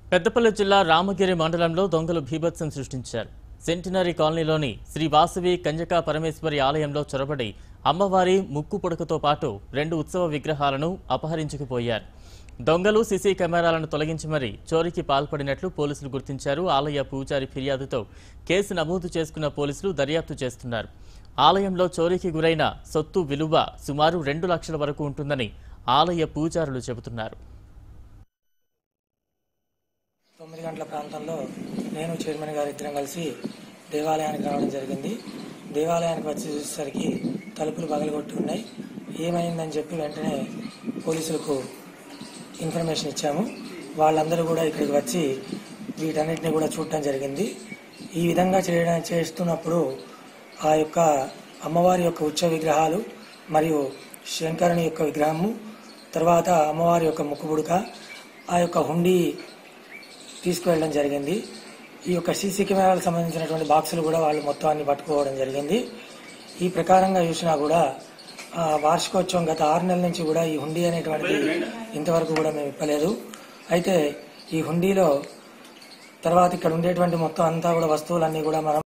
పెద్దపల్లి జిల్లా రామగిరి మండలంలో దొంగలు భీభత్సం సృష్టించారు సెంటినరీ కాలనీలోని శ్రీ వాసవి కంజకా పరమేశ్వరి ఆలయంలో చొరబడి అమ్మవారి ముక్కు పుడకతో పాటు రెండు ఉత్సవ విగ్రహాలను అపహరించుకుపోయారు దొంగలు సీసీ కెమెరాలను తొలగించి మరీ చోరీకి పాల్పడినట్లు పోలీసులు గుర్తించారు ఆలయ పూజారి ఫిర్యాదుతో కేసు నమోదు చేసుకున్న పోలీసులు దర్యాప్తు చేస్తున్నారు ఆలయంలో చోరీకి గురైన సొత్తు విలువ సుమారు రెండు లక్షల వరకు ఉంటుందని ఆలయ పూజారులు చెబుతున్నారు తొమ్మిది గంటల ప్రాంతంలో నేను చైర్మన్ గారు ఇద్దరం కలిసి దేవాలయానికి రావడం జరిగింది దేవాలయానికి వచ్చి చూసేసరికి తలుపులు పగలగొట్టి ఉన్నాయి ఏమైందని చెప్పి వెంటనే పోలీసులకు ఇన్ఫర్మేషన్ ఇచ్చాము వాళ్ళందరూ కూడా ఇక్కడికి వచ్చి వీటన్నిటిని కూడా చూడటం జరిగింది ఈ విధంగా చేయడం చేస్తున్నప్పుడు ఆ యొక్క అమ్మవారి యొక్క ఉత్సవ విగ్రహాలు మరియు శంకరుని యొక్క విగ్రహము తర్వాత అమ్మవారి యొక్క ముక్కుబుడక ఆ యొక్క హుండీ తీసుకువెళ్ళడం జరిగింది ఈ యొక్క సీసీ కెమెరాలకు సంబంధించినటువంటి బాక్సులు కూడా వాళ్ళు మొత్తం అన్ని పట్టుకోవడం జరిగింది ఈ ప్రకారంగా చూసినా కూడా ఆ, వార్షికోత్సవం గత ఆరు నెలల నుంచి కూడా ఈ హుండీ అనేటువంటిది ఇంతవరకు కూడా మేము ఇప్పలేదు అయితే ఈ హుండీలో తర్వాత ఇక్కడ ఉండేటువంటి మొత్తం అంతా కూడా వస్తువులన్నీ కూడా మనం